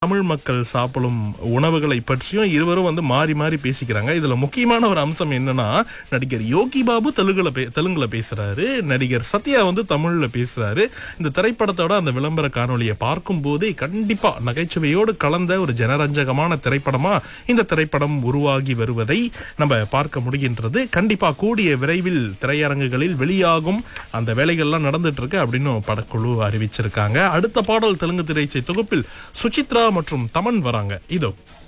தமிழ் மக்கள் சாப்பிடும் உணவுகளை பற்றியும் இருவரும் வந்து மாறி மாறி பேசிக்கிறாங்க இதுல முக்கியமான ஒரு அம்சம் என்னன்னா நடிகர் யோகி பாபு தெலுங்குல பே- தெலுங்குல பேசுறாரு நடிகர் சத்யா வந்து தமிழ்ல பேசுறாரு இந்த திரைப்படத்தோட அந்த விளம்பர காணொளியை பார்க்கும் போதே கண்டிப்பா நகைச்சுவையோடு கலந்த ஒரு ஜனரஞ்சகமான திரைப்படமா இந்த திரைப்படம் உருவாகி வருவதை நம்ம பார்க்க முடிகின்றது கண்டிப்பா கூடிய விரைவில் திரையரங்குகளில் வெளியாகும் அந்த வேலைகள்லாம் நடந்துட்டு இருக்கு அப்படின்னு படக்குழு அறிவிச்சிருக்காங்க அடுத்த பாடல் தெலுங்கு திரைச்சை தொகுப்பில் சுசித்ரா மற்றும் தமன் வராங்க இதோ